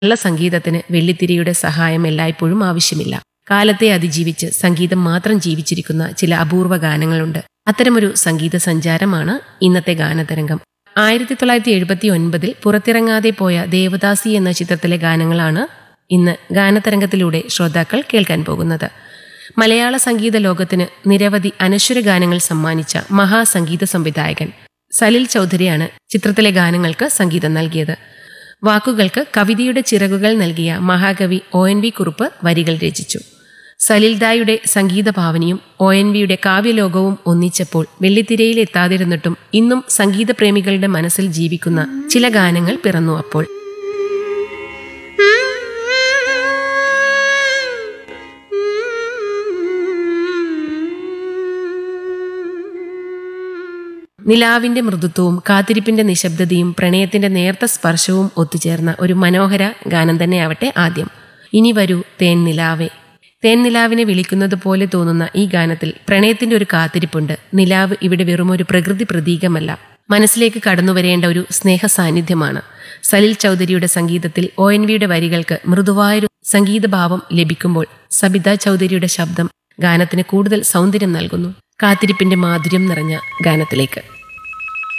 നല്ല സംഗീതത്തിന് വെള്ളിത്തിരിയുടെ സഹായം എല്ലായ്പ്പോഴും ആവശ്യമില്ല കാലത്തെ അതിജീവിച്ച് സംഗീതം മാത്രം ജീവിച്ചിരിക്കുന്ന ചില അപൂർവ ഗാനങ്ങളുണ്ട് അത്തരമൊരു സംഗീത സഞ്ചാരമാണ് ഇന്നത്തെ ഗാനതരംഗം ആയിരത്തി തൊള്ളായിരത്തി എഴുപത്തി ഒൻപതിൽ പുറത്തിറങ്ങാതെ പോയ ദേവദാസി എന്ന ചിത്രത്തിലെ ഗാനങ്ങളാണ് ഇന്ന് ഗാനതരംഗത്തിലൂടെ ശ്രോതാക്കൾ കേൾക്കാൻ പോകുന്നത് മലയാള സംഗീത ലോകത്തിന് നിരവധി അനശ്വര ഗാനങ്ങൾ സമ്മാനിച്ച മഹാസംഗീത സംവിധായകൻ സലിൽ ചൗധരിയാണ് ചിത്രത്തിലെ ഗാനങ്ങൾക്ക് സംഗീതം നൽകിയത് വാക്കുകൾക്ക് കവിതയുടെ ചിറകുകൾ നൽകിയ മഹാകവി ഒ എൻ വി കുറുപ്പ് വരികൾ രചിച്ചു സലിൽദായുടെ സംഗീത ഭാവനയും ഒ എൻ വിയുടെ കാവ്യലോകവും ഒന്നിച്ചപ്പോൾ വെള്ളിത്തിരയിൽ എത്താതിരുന്നിട്ടും ഇന്നും സംഗീതപ്രേമികളുടെ മനസ്സിൽ ജീവിക്കുന്ന ചില ഗാനങ്ങൾ പിറന്നു അപ്പോൾ നിലാവിന്റെ മൃദുത്വവും കാത്തിരിപ്പിന്റെ നിശബ്ദതയും പ്രണയത്തിന്റെ നേർത്ത സ്പർശവും ഒത്തുചേർന്ന ഒരു മനോഹര ഗാനം തന്നെയാവട്ടെ ആദ്യം ഇനി വരൂ തേൻ നിലാവേ തേൻ നിലാവിനെ വിളിക്കുന്നത് പോലെ തോന്നുന്ന ഈ ഗാനത്തിൽ പ്രണയത്തിന്റെ ഒരു കാത്തിരിപ്പുണ്ട് നിലാവ് ഇവിടെ വെറുമൊരു പ്രകൃതി പ്രതീകമല്ല മനസ്സിലേക്ക് കടന്നു വരേണ്ട ഒരു സ്നേഹ സാന്നിധ്യമാണ് സലിൽ ചൗധരിയുടെ സംഗീതത്തിൽ ഒ എൻ വിയുടെ വരികൾക്ക് മൃദുവായൊരു സംഗീതഭാവം ലഭിക്കുമ്പോൾ സബിത ചൗധരിയുടെ ശബ്ദം ഗാനത്തിന് കൂടുതൽ സൗന്ദര്യം നൽകുന്നു കാത്തിരിപ്പിന്റെ മാധുര്യം നിറഞ്ഞ ഗാനത്തിലേക്ക്